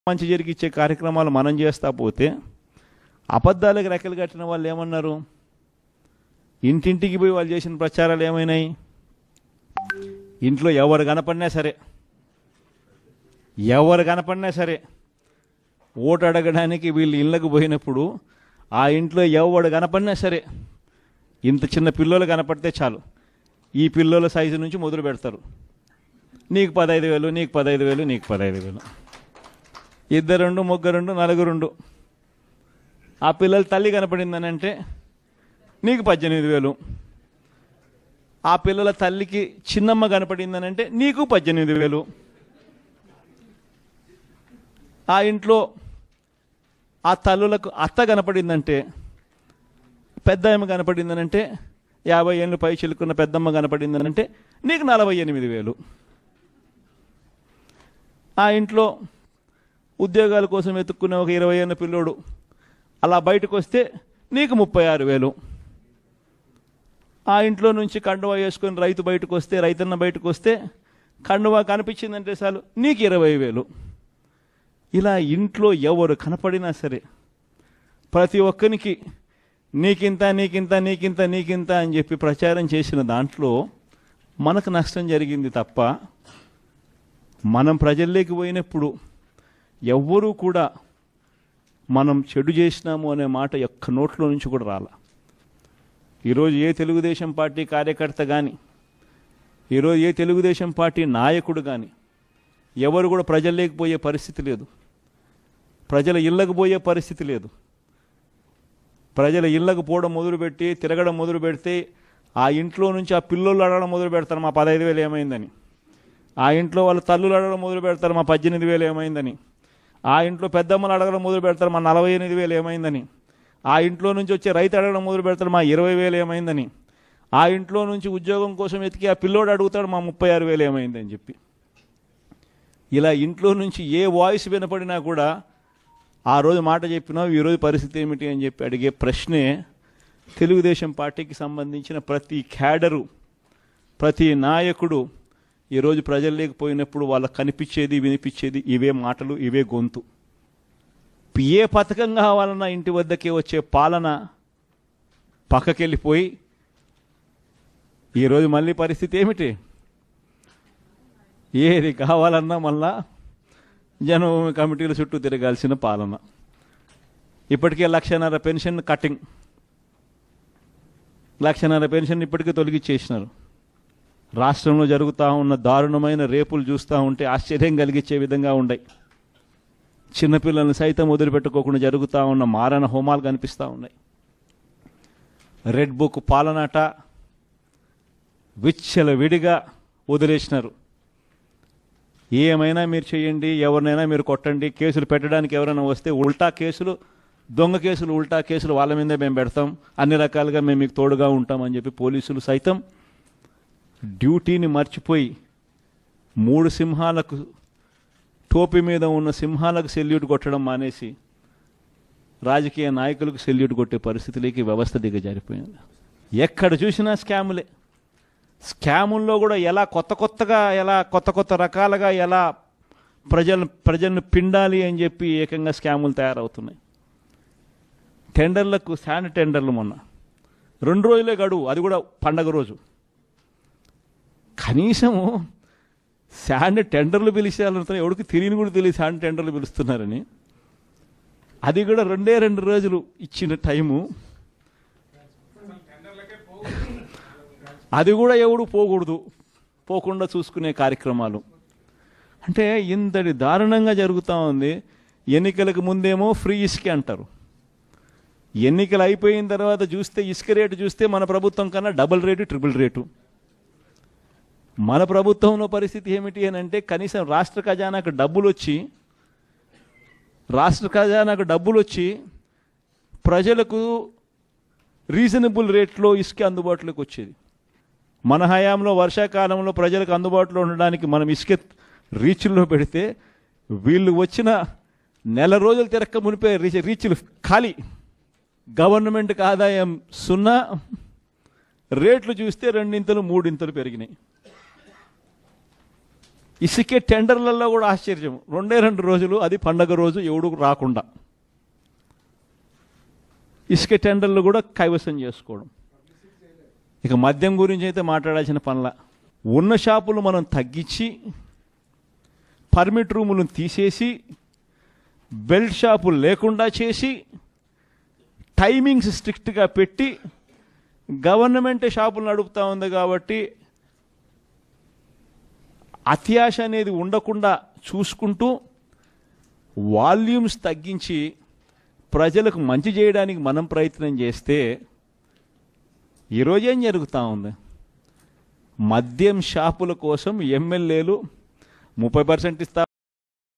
మంచి జరిగిచ్చే కార్యక్రమాలు మనం చేస్తా పోతే అబద్ధాలకు రెక్కలు కట్టిన వాళ్ళు ఏమన్నారు ఇంటింటికి పోయి వాళ్ళు చేసిన ప్రచారాలు ఏమైనాయి ఇంట్లో ఎవరు కనపడినా సరే ఎవరు కనపడినా సరే ఓటు అడగడానికి వీళ్ళు ఇళ్ళకు పోయినప్పుడు ఆ ఇంట్లో ఎవడు కనపడినా సరే ఇంత చిన్న పిల్లలు కనపడితే చాలు ఈ పిల్లల సైజు నుంచి మొదలు పెడతారు నీకు పదహైదు వేలు నీకు పదహైదు వేలు నీకు పదహైదు వేలు ఇద్దరుండు ముగ్గురుండు నలుగురుండు ఆ పిల్లల తల్లి కనపడిందని అంటే నీకు పద్దెనిమిది వేలు ఆ పిల్లల తల్లికి చిన్నమ్మ కనపడిందని అంటే నీకు పద్దెనిమిది వేలు ఆ ఇంట్లో ఆ తల్లులకు అత్త కనపడిందంటే పెద్దమ్మ కనపడిందనంటే యాభై ఏళ్ళు పై చిలుకున్న పెద్దమ్మ కనపడిందనంటే నీకు నలభై ఎనిమిది వేలు ఆ ఇంట్లో ఉద్యోగాల కోసం వెతుక్కునే ఒక ఇరవై ఏళ్ళ పిల్లోడు అలా బయటకు వస్తే నీకు ముప్పై ఆరు వేలు ఆ ఇంట్లో నుంచి కండువా వేసుకొని రైతు బయటకు వస్తే రైతన్న బయటకు వస్తే కండువా కనిపించిందంటే చాలు నీకు ఇరవై వేలు ఇలా ఇంట్లో ఎవరు కనపడినా సరే ప్రతి ఒక్కరికి నీకింత నీకింత నీకింత నీకింత అని చెప్పి ప్రచారం చేసిన దాంట్లో మనకు నష్టం జరిగింది తప్ప మనం ప్రజల్లోకి పోయినప్పుడు ఎవ్వరూ కూడా మనం చెడు చేసినాము అనే మాట ఒక్క నోట్లో నుంచి కూడా రాల ఈరోజు ఏ తెలుగుదేశం పార్టీ కార్యకర్త కానీ ఈరోజు ఏ తెలుగుదేశం పార్టీ నాయకుడు కానీ ఎవరు కూడా ప్రజల్లోకి పోయే పరిస్థితి లేదు ప్రజల ఇళ్ళకు పోయే పరిస్థితి లేదు ప్రజల ఇళ్ళకు పోవడం మొదలుపెట్టి తిరగడం మొదలు పెడితే ఆ ఇంట్లో నుంచి ఆ పిల్లోళ్ళు అడగడం మొదలు పెడతారు మా పదహైదు వేలు ఏమైందని ఆ ఇంట్లో వాళ్ళ తల్లులు అడగడం మొదలు పెడతారు మా పద్దెనిమిది వేలు ఏమైందని ఆ ఇంట్లో పెద్దమ్మలు అడగడం మొదలు పెడతారు మా నలభై ఎనిమిది వేలు ఏమైందని ఆ ఇంట్లో నుంచి వచ్చే రైతు అడగడం మొదలు పెడతారు మా ఇరవై వేలు ఏమైందని ఆ ఇంట్లో నుంచి ఉద్యోగం కోసం ఎతికి ఆ పిల్లోడు అడుగుతాడు మా ముప్పై ఆరు వేలు ఏమైందని చెప్పి ఇలా ఇంట్లో నుంచి ఏ వాయిస్ వినపడినా కూడా ఆ రోజు మాట చెప్పినావు ఈరోజు పరిస్థితి ఏమిటి అని చెప్పి అడిగే ప్రశ్నే తెలుగుదేశం పార్టీకి సంబంధించిన ప్రతి క్యాడరు ప్రతి నాయకుడు ఈరోజు ప్రజలు లేకపోయినప్పుడు వాళ్ళకి కనిపించేది వినిపించేది ఇవే మాటలు ఇవే గొంతు ఏ పథకం కావాలన్నా ఇంటి వద్దకే వచ్చే పాలన పక్కకెళ్ళిపోయి ఈరోజు మళ్ళీ పరిస్థితి ఏమిటి ఏది కావాలన్నా మళ్ళా జనభూమి కమిటీల చుట్టూ తిరగాల్సిన పాలన ఇప్పటికే లక్షన్నర పెన్షన్ కటింగ్ లక్షన్నర పెన్షన్ ఇప్పటికే తొలగిచ్చేసినారు రాష్ట్రంలో జరుగుతూ ఉన్న దారుణమైన రేపులు చూస్తూ ఉంటే ఆశ్చర్యం కలిగించే విధంగా ఉన్నాయి చిన్నపిల్లల్ని సైతం వదిలిపెట్టుకోకుండా జరుగుతూ ఉన్న మారణ హోమాలు కనిపిస్తూ ఉన్నాయి రెడ్ బుక్ పాలనాట విచ్చల విడిగా వదిలేసినారు ఏమైనా మీరు చేయండి ఎవరినైనా మీరు కొట్టండి కేసులు పెట్టడానికి ఎవరైనా వస్తే ఉల్టా కేసులు దొంగ కేసులు ఉల్టా కేసులు వాళ్ళ మీదే మేము పెడతాం అన్ని రకాలుగా మేము మీకు తోడుగా ఉంటామని చెప్పి పోలీసులు సైతం డ్యూటీని మర్చిపోయి మూడు సింహాలకు టోపీ మీద ఉన్న సింహాలకు సెల్యూట్ కొట్టడం మానేసి రాజకీయ నాయకులకు సెల్యూట్ కొట్టే పరిస్థితిలోకి వ్యవస్థ దిగజారిపోయింది ఎక్కడ చూసినా స్కాములే స్కాముల్లో కూడా ఎలా కొత్త కొత్తగా ఎలా కొత్త కొత్త రకాలుగా ఎలా ప్రజలను ప్రజలను పిండాలి అని చెప్పి ఏకంగా స్కాములు తయారవుతున్నాయి టెండర్లకు శాండ్ టెండర్లు మొన్న రెండు రోజులే గడువు అది కూడా పండగ రోజు కనీసము శాండ్ టెండర్లు పిలిచేయాలంటే ఎవరికి తెలియని కూడా తెలియదు శాండ్ టెండర్లు పిలుస్తున్నారని అది కూడా రెండే రెండు రోజులు ఇచ్చిన టైము అది కూడా ఎవడు పోకూడదు పోకుండా చూసుకునే కార్యక్రమాలు అంటే ఇంతటి దారుణంగా జరుగుతూ ఉంది ఎన్నికలకు ముందేమో ఫ్రీ ఇసుక అంటారు ఎన్నికలు అయిపోయిన తర్వాత చూస్తే ఇసుక రేటు చూస్తే మన ప్రభుత్వం కన్నా డబుల్ రేటు ట్రిపుల్ రేటు మన ప్రభుత్వంలో పరిస్థితి ఏమిటి అని అంటే కనీసం రాష్ట్ర ఖజానాకు డబ్బులు వచ్చి రాష్ట్ర ఖజానాకు డబ్బులు వచ్చి ప్రజలకు రీజనబుల్ రేట్లో ఇసుక అందుబాటులోకి వచ్చేది మన హయాంలో వర్షాకాలంలో ప్రజలకు అందుబాటులో ఉండడానికి మనం ఇసుక రీచ్ల్లో పెడితే వీళ్ళు వచ్చిన నెల రోజులు తిరక్క మునిపే రీచ్ రీచ్లు ఖాళీ గవర్నమెంట్కి ఆదాయం సున్నా రేట్లు చూస్తే రెండింతలు మూడింతలు పెరిగినాయి ఇసుకే టెండర్లలో కూడా ఆశ్చర్యం రెండే రెండు రోజులు అది పండగ రోజు ఎవడు రాకుండా ఇసుక టెండర్లు కూడా కైవసం చేసుకోవడం ఇక మద్యం గురించి అయితే మాట్లాడాల్సిన పనుల ఉన్న షాపులు మనం తగ్గించి పర్మిట్ రూములను తీసేసి బెల్ట్ షాపులు లేకుండా చేసి టైమింగ్స్ స్ట్రిక్ట్గా పెట్టి గవర్నమెంట్ షాపులు నడుపుతా ఉంది కాబట్టి అత్యాశ అనేది ఉండకుండా చూసుకుంటూ వాల్యూమ్స్ తగ్గించి ప్రజలకు మంచి చేయడానికి మనం ప్రయత్నం చేస్తే ఈరోజు ఏం జరుగుతూ ఉంది మద్యం షాపుల కోసం ఎమ్మెల్యేలు ముప్పై పర్సెంట్ ఇస్తా